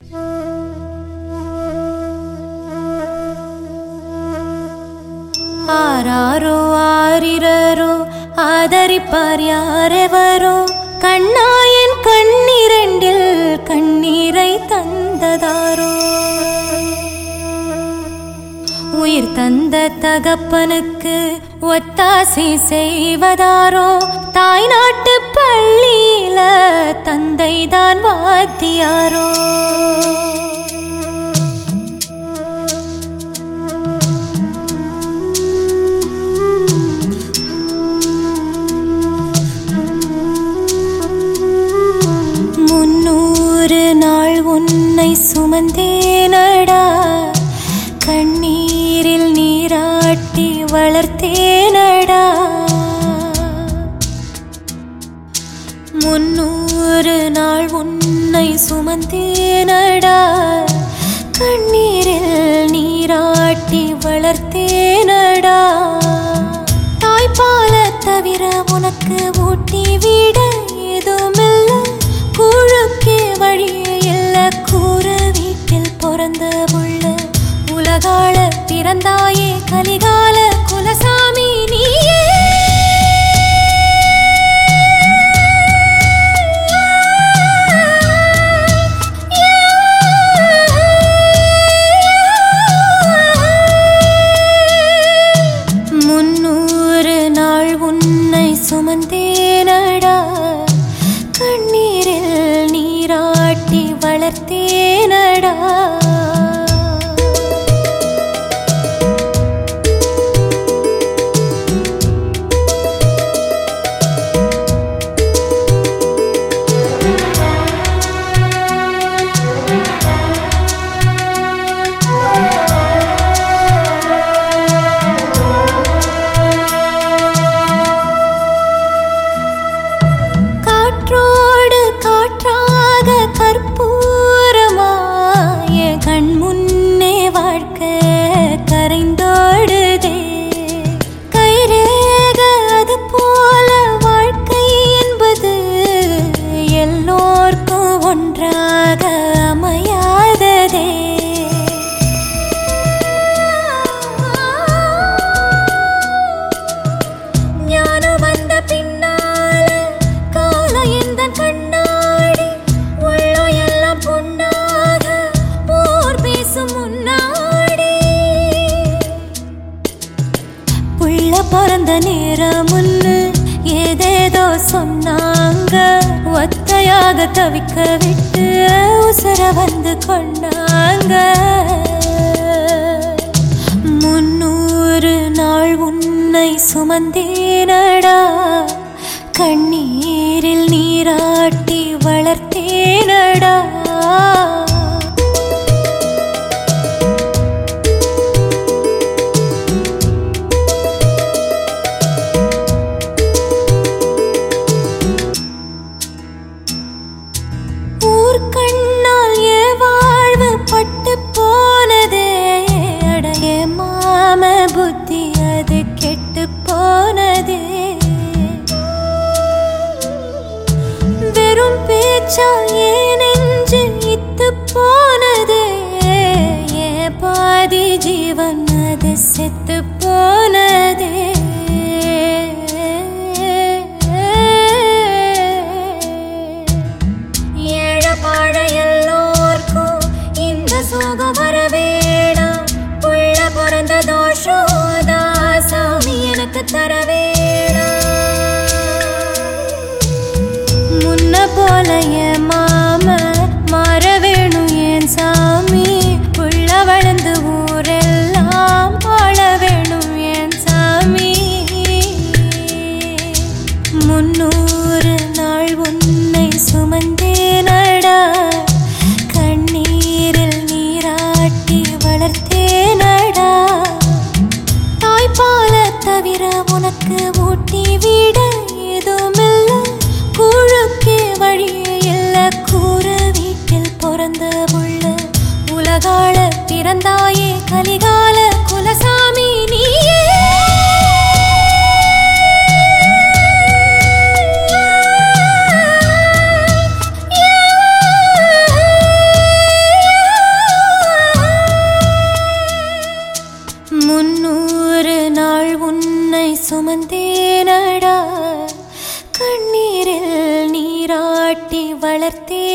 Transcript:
ஆராரோ ஆரிரரோ ஆதரிப்பார் யாரெவரோ கண்ணாயன் கண்ணிரண்டில் கண்ணீரை தந்ததாரோ உயிர் தந்த தகப்பனுக்கு ஒத்தாசை செய்வதாரோ தாய் நாட்டு பள்ளியில தந்தைதான் வாத்தியாரோ முன்னூறு நாள் உன்னை சுமந்தேனடா கண்ணீரில் நீராட்டி வளர்த்தேனடா முன்னூறு நாள் உன்னை சுமந்தேனடா கண்ணீரில் நீராட்டி வளர்த்தேனடா தாய்ப்பால தவிர உனக்கு ஊட்டி விட ஏதுமில்ல கூழுக்கே வழியே இல்ல கூற வீட்டில் பிறந்த உள்ள உலகால பிறந்தாயே கலிகால குலசாமி நீயே முன்னூறு நாள் உன்னை சுமந்தேனடா கண்ணீரில் நீராட்டி வளர்த்தேனடா காற்றோடு காற்றாக கற்பூரமாய கண் முன்னே வாழ்க்கை கரைந்தோடுதே கைரேக அது போல வாழ்க்கை என்பது எல்லோர்க்கும் ஒன்றாக அமையாததே ஞானம் வந்த பின்னால கால எந்த கண்ணாடி உள்ளோ எல்லாம் பொன்னாக போர் பேசும் முன்னாடி புள்ள பிறந்த நேரம் முன்னு ஏதேதோ சொன்னாங்க ஒத்தையாக தவிக்க விட்டு உசர வந்து கொண்டாங்க முன்னூறு நாள் உன்னை சுமந்தேனடா கண்ணீரில் நீராட்டி வளர்த்தேனடா ஊர்க்கண்ணால் ஏ வாழ்வு பட்டு போனதே அடைய மாம புத்தி அது கெட்டு போனதே வெறும் பேச்சால் ஏ நெஞ்சு இத்து போனதே ஏ பாதி ஜீவன் அது செத்து போனதே ஏழப்பாழ எல்லோர்க்கும் இந்த சோகம் வரவேடாம் புள்ள பிறந்த தோஷோதா சாமி எனக்கு தரவேடாம் முன்ன போல என் மாம மாற வேணும் என் சாமி புள்ள வளர்ந்து ஊரெல்லாம் வாழ வேணும் என் சாமி முன்னூறு நாள் உன்னை சுமந்தேனடா கண்ணீரில் நீராட்டி வளர்த்தேனடா தாய்ப்பால தவிர உனக்கு ஊட்டி விட ஏதுமில்ல கூழுக்கே வழியே இல்ல கூற வீட்டில் பிறந்த உள்ள உலகால பிறந்தாயே கலிகால குலசாமி நீயே முன்னூறு நாள் உன்னை சுமந்தேனடா கண்ணீரில் நீராட்டி வளர்த்தே